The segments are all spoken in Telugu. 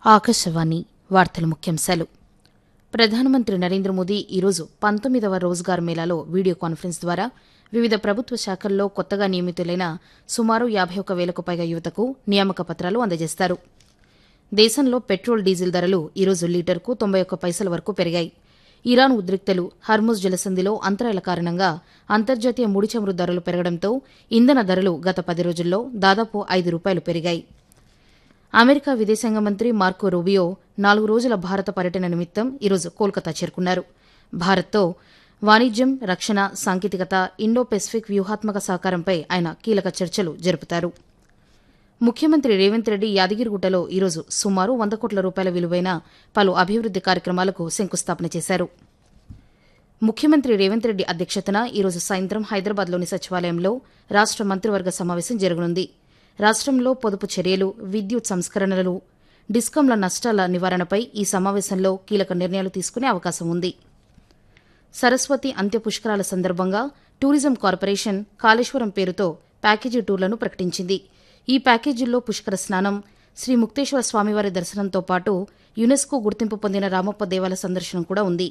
ఆకాశవాణి వార్తల ముఖ్యాంశాలు ప్రధానమంత్రి నరేంద్ర మోదీ ఈరోజు పంతొమ్మిదవ రోజ్గార్ మేళాలో వీడియో కాన్ఫరెన్స్ ద్వారా వివిధ ప్రభుత్వ శాఖల్లో కొత్తగా నియమితులైన సుమారు యాభై ఒక్క వేలకు పైగా యువతకు నియామక పత్రాలు అందజేస్తారు దేశంలో పెట్రోల్ డీజిల్ ధరలు ఈరోజు లీటర్కు తొంభై ఒక్క పైసల వరకు పెరిగాయి ఇరాన్ ఉద్రిక్తలు హర్ముజ్ జలసంధిలో అంతరాయాల కారణంగా అంతర్జాతీయ ముడి చమురు ధరలు పెరగడంతో ఇంధన ధరలు గత పది రోజుల్లో దాదాపు ఐదు రూపాయలు పెరిగాయి అమెరికా విదేశాంగ మంత్రి మార్కో రూబియో నాలుగు రోజుల భారత పర్యటన నిమిత్తం ఈరోజు కోల్కతా చేరుకున్నారు భారత్తో వాణిజ్యం రక్షణ సాంకేతికత ఇండో పెసిఫిక్ వ్యూహాత్మక సహకారంపై ఆయన కీలక చర్చలు జరుపుతారు ముఖ్యమంత్రి రేవంత్ రెడ్డి యాదగిరిగుట్టలో ఈరోజు సుమారు వంద కోట్ల రూపాయల విలువైన పలు అభివృద్ది కార్యక్రమాలకు శంకుస్థాపన చేశారు ముఖ్యమంత్రి రేవంత్ రెడ్డి అధ్యక్షతన ఈరోజు సాయంత్రం హైదరాబాద్లోని సచివాలయంలో రాష్ట మంత్రివర్గ సమావేశం జరగనుంది రాష్ట్రంలో పొదుపు చర్యలు విద్యుత్ సంస్కరణలు డిస్కంల నష్టాల నివారణపై ఈ సమావేశంలో కీలక నిర్ణయాలు తీసుకునే అవకాశం ఉంది సరస్వతి అంత్య పుష్కరాల సందర్భంగా టూరిజం కార్పొరేషన్ కాళేశ్వరం పేరుతో ప్యాకేజీ టూర్లను ప్రకటించింది ఈ ప్యాకేజీల్లో పుష్కర స్నానం శ్రీ ముక్తేశ్వర స్వామివారి దర్శనంతో పాటు యునెస్కో గుర్తింపు పొందిన రామప్ప దేవాలయ సందర్శనం కూడా ఉంది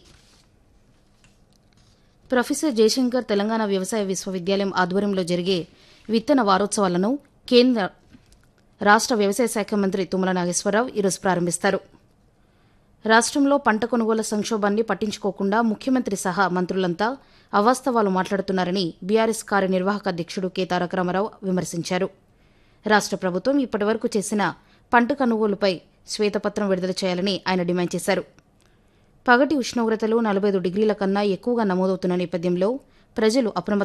ప్రొఫెసర్ జయశంకర్ తెలంగాణ వ్యవసాయ విశ్వవిద్యాలయం ఆధ్వర్యంలో జరిగే విత్తన వారోత్సవాలను కేంద్ర రాష్ట వ్యవసాయ శాఖ మంత్రి తుమ్మల నాగేశ్వరరావు ఈరోజు ప్రారంభిస్తారు రాష్ట్రంలో పంట కొనుగోలు సంక్షోభాన్ని పట్టించుకోకుండా ముఖ్యమంత్రి సహా మంత్రులంతా అవాస్తవాలు మాట్లాడుతున్నారని బీఆర్ఎస్ కార్యనిర్వాహక అధ్యక్షుడు కె తారక రామారావు విమర్శించారు రాష్ట ప్రభుత్వం ఇప్పటివరకు చేసిన పంట కొనుగోలుపై శ్వేతపత్రం విడుదల చేయాలని ఆయన డిమాండ్ చేశారు పగటి ఉష్ణోగ్రతలు నలభై ఐదు డిగ్రీల కన్నా ఎక్కువగా నమోదవుతున్న నేపథ్యంలో ప్రజలు అప్రమత్తంగా